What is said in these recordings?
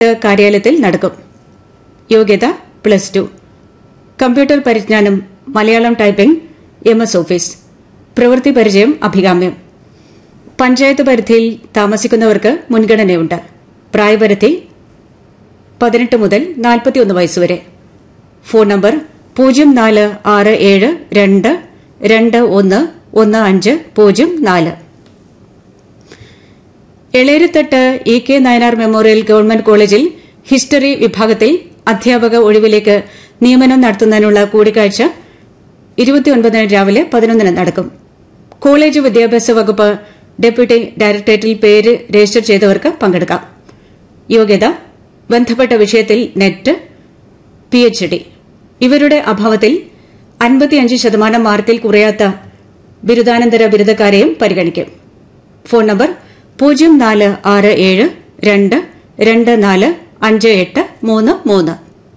കാര്യാലയത്തിൽ നടക്കും യോഗ്യത plus two computer പരിജ്ഞാനം Malayalam typing M S office പ്രവൃത്തി പരിചയം അഭികാമ്യം പഞ്ചായത്ത് പരിധിയിൽ താമസിക്കുന്നവർക്ക് മുൻഗണനയുണ്ട് പ്രായപരിധി പതിനെട്ട് മുതൽ നാൽപ്പത്തിയൊന്ന് വയസ്സുവരെ ഫോൺ നമ്പർ പൂജ്യം നാല് ആറ് ഏഴ് രണ്ട് രണ്ട് ഒന്ന് ഒന്ന് അഞ്ച് പൂജ്യം നാല് Elerithattu E K Nayanar memorial government കോളേജിൽ ഹിസ്റ്ററി വിഭാഗത്തിൽ അധ്യാപക ഒഴിവിലേക്ക് നിയമനം നടത്തുന്നതിനുള്ള കൂടിക്കാഴ്ച ഇരുപത്തിയൊൻപതിന് രാവിലെ പതിനൊന്നിന് നടക്കും കോളേജ് വിദ്യാഭ്യാസ വകുപ്പ് ഡെപ്യൂട്ടി ഡയറക്ടറേറ്റിൽ പേര് രജിസ്റ്റർ ചെയ്തവർക്ക് പങ്കെടുക്കാം യോഗ്യത ബന്ധപ്പെട്ട വിഷയത്തിൽ നെറ്റ് പി എച്ച് ഡി ഇവരുടെ അഭാവത്തിൽ അൻപത്തിയഞ്ച് ശതമാനം മാർക്കിൽ കുറയാത്ത ബിരുദാനന്തര ബിരുദക്കാരെയും പരിഗണിക്കും ഫോൺ നമ്പർ പൂജ്യം നാല് ആറ് ഏഴ് രണ്ട് രണ്ട് നാല് അഞ്ച് എട്ട് മൂന്ന് മൂന്ന്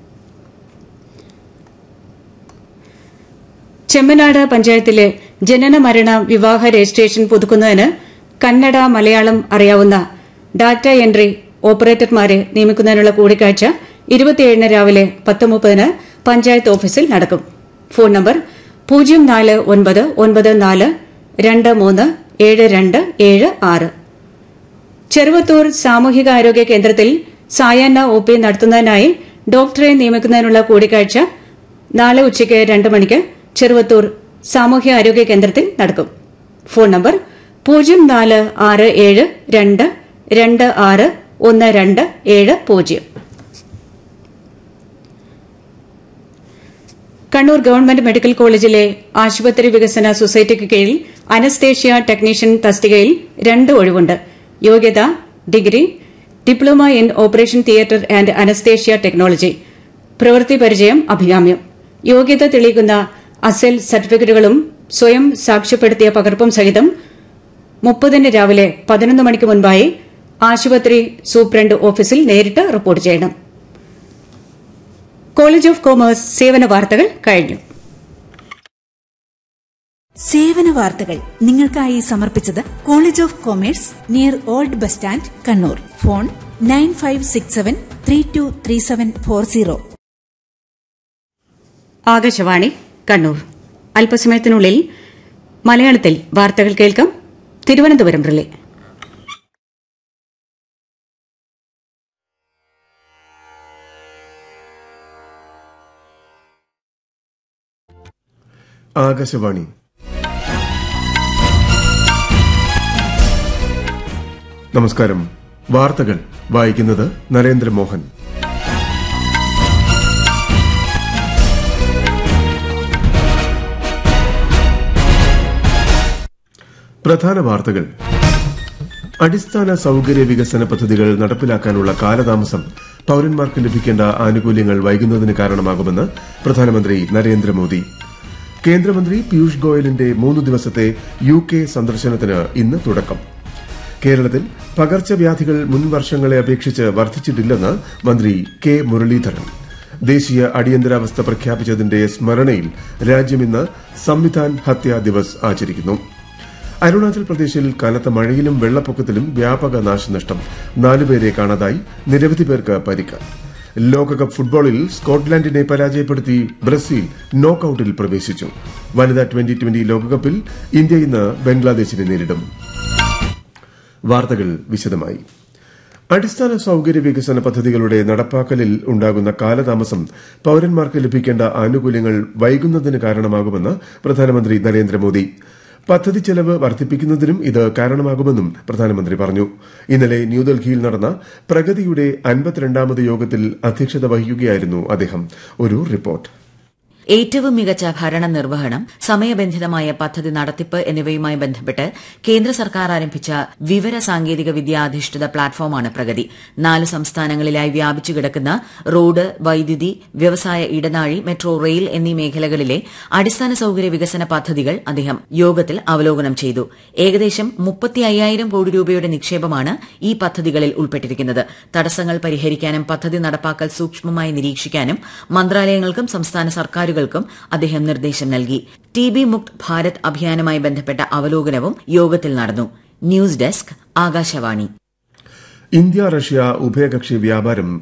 ചെമ്മനാട് പഞ്ചായത്തിലെ ജനന മരണ വിവാഹ രജിസ്ട്രേഷൻ പുതുക്കുന്നതിന് കന്നഡ മലയാളം അറിയാവുന്ന ഡാറ്റ എൻട്രി ഓപ്പറേറ്റർമാരെ നിയമിക്കുന്നതിനുള്ള കൂടിക്കാഴ്ച ഇരുപത്തിയേഴിന് രാവിലെ പത്ത് മുപ്പതിന് പഞ്ചായത്ത് ഓഫീസിൽ നടക്കും ഫോൺ നമ്പർ പൂജ്യം നാല് ഒൻപത് ഒൻപത് നാല് രണ്ട് മൂന്ന് ഏഴ് രണ്ട് ഏഴ് ആറ് ചെറുവത്തൂർ സാമൂഹികാരോഗ്യ കേന്ദ്രത്തിൽ സായാഹ്ന ഒ പി നടത്തുന്നതിനായി ഡോക്ടറെ നിയമിക്കുന്നതിനുള്ള കൂടിക്കാഴ്ച നാളെ ഉച്ചയ്ക്ക് രണ്ട് മണിക്ക് ചെറുവത്തൂർ സാമൂഹ്യ ആരോഗ്യ കേന്ദ്രത്തിൽ നടക്കും ഫോൺ നമ്പർ പൂജ്യം നാല് ആറ് ഏഴ് രണ്ട് രണ്ട് ആറ് ഒന്ന് രണ്ട് ഏഴ് പൂജ്യം കണ്ണൂർ ഗവൺമെന്റ് മെഡിക്കൽ കോളേജിലെ ആശുപത്രി വികസന സൊസൈറ്റിക്ക് കീഴിൽ അനസ്തേഷ്യ ടെക്നീഷ്യൻ തസ്തികയിൽ രണ്ട് ഒഴിവുണ്ട് യോഗ്യത degree diploma in operation theatre and anaesthesia technology പ്രവൃത്തി പരിചയം അഭികാമ്യം യോഗ്യത തെളിയിക്കുന്ന അസൽ സർട്ടിഫിക്കറ്റുകളും സ്വയം സാക്ഷ്യപ്പെടുത്തിയ പകർപ്പും സഹിതം മുപ്പതിന് രാവിലെ പതിനൊന്ന് മണിക്ക് മുൻപായി ആശുപത്രി സൂപ്രണ്ട് ഓഫീസിൽ നേരിട്ട് റിപ്പോർട്ട് ചെയ്യണം കോളേജ് ഓഫ് കോമേഴ്സ് സേവന വാർത്തകൾ കഴിഞ്ഞു സേവന വാർത്തകൾ നിങ്ങൾക്കായി സമർപ്പിച്ചത് college of commerce near old bus stand Kannur phone nine five six seven three two three seven four zero Akashvani Kannur അല്പസമയത്തിനുള്ളിൽ മലയാളത്തിൽ വാർത്തകൾ കേൾക്കാം തിരുവനന്തപുരം റിലേ ആകാശവാണി നമസ്കാരം വാർത്തകൾ വായിക്കുന്നത് നരേന്ദ്രമോഹൻ പ്രധാന വാർത്തകൾ അടിസ്ഥാന സൌകര്യ വികസന പദ്ധതികൾ നടപ്പിലാക്കാനുള്ള കാലതാമസം പൌരന്മാർക്ക് ലഭിക്കേണ്ട ആനുകൂല്യങ്ങൾ വൈകുന്നതിന് കാരണമാകുമെന്ന് പ്രധാനമന്ത്രി നരേന്ദ്രമോദി കേന്ദ്രമന്ത്രി പീയൂഷ് ഗോയലിന്റെ മൂന്ന് ദിവസത്തെ യു കെ സന്ദർശനത്തിന് ഇന്ന് തുടക്കം കേരളത്തിൽ പകർച്ചവ്യാധികൾ മുൻ വർഷങ്ങളെ അപേക്ഷിച്ച് വർദ്ധിച്ചിട്ടില്ലെന്ന് മന്ത്രി കെ മുരളീധരൻ ദേശീയ അടിയന്തരാവസ്ഥ പ്രഖ്യാപിച്ചതിന്റെ സ്മരണയിൽ രാജ്യം ഇന്ന് സംവിധാൻ ഹത്യാ ദിവസ് ആചരിക്കുന്നു അരുണാചൽ പ്രദേശിൽ കനത്ത മഴയിലും വെള്ളപ്പൊക്കത്തിലും വ്യാപക നാശനഷ്ടം നാലുപേരെ കാണാതായി നിരവധി പേർക്ക് പരിക്ക് ലോകകപ്പ് ഫുട്ബോളിൽ സ്കോട്ട്ലാൻഡിനെ പരാജയപ്പെടുത്തി ബ്രസീൽ നോക്കൌട്ടിൽ പ്രവേശിച്ചു വനിതാ ട്വന്റി ട്വന്റി ലോകകപ്പിൽ ഇന്ത്യ ഇന്ന് ബംഗ്ലാദേശിനെ നേരിടും വാർത്തകൾ വിശദമായി അടിസ്ഥാന സൌകര്യ വികസന പദ്ധതികളുടെ നടപ്പാക്കലിൽ ഉണ്ടാകുന്ന കാലതാമസം പൌരന്മാർക്ക് ലഭിക്കേണ്ട ആനുകൂല്യങ്ങൾ വൈകുന്നതിന് കാരണമാകുമെന്ന് പ്രധാനമന്ത്രി നരേന്ദ്രമോദി പദ്ധതി ചെലവ് വർദ്ധിപ്പിക്കുന്നതിനും ഇത് കാരണമാകുമെന്നും പ്രധാനമന്ത്രി പറഞ്ഞു ഇന്നലെ ന്യൂഡൽഹിയിൽ നടന്ന പ്രഗതിയുടെ അൻപത്തിരണ്ടാമത് യോഗത്തിൽ അധ്യക്ഷത വഹിക്കുകയായിരുന്നു അദ്ദേഹം ഒരു റിപ്പോർട്ട് ഏറ്റവും മികച്ച ഭരണ നിർവഹണം സമയബന്ധിതമായ പദ്ധതി നടത്തിപ്പ് എന്നിവയുമായി ബന്ധപ്പെട്ട് കേന്ദ്ര സർക്കാർ ആരംഭിച്ച വിവര സാങ്കേതിക വിദ്യാധിഷ്ഠിത പ്ലാറ്റ്ഫോമാണ് പ്രഗതി നാല് സംസ്ഥാനങ്ങളിലായി വ്യാപിച്ചു കിടക്കുന്ന റോഡ് വൈദ്യുതി വ്യവസായ ഇടനാഴി മെട്രോ റെയിൽ എന്നീ മേഖലകളിലെ അടിസ്ഥാന സൌകര്യ വികസന പദ്ധതികൾ അദ്ദേഹം യോഗത്തിൽ അവലോകനം ചെയ്തു ഏകദേശം മുപ്പത്തി അയ്യായിരം കോടി രൂപയുടെ നിക്ഷേപമാണ് ഈ പദ്ധതികളിൽ ഉൾപ്പെട്ടിരിക്കുന്നത് തടസ്സങ്ങൾ പരിഹരിക്കാനും പദ്ധതി നടപ്പാക്കൽ സൂക്ഷ്മമായി നിരീക്ഷിക്കാനും മന്ത്രാലയങ്ങൾക്കും സംസ്ഥാന സർക്കാരുകൾക്കും അദ്ദേഹം നിർദ്ദേശം നൽകി ടി ബി മുക്ത് ഭാരത് അഭിയാനുമായി ബന്ധപ്പെട്ട അവലോകനവും യോഗത്തിൽ നടന്നു news desk Akashvani India Russia ഉഭയകക്ഷി വ്യാപാരം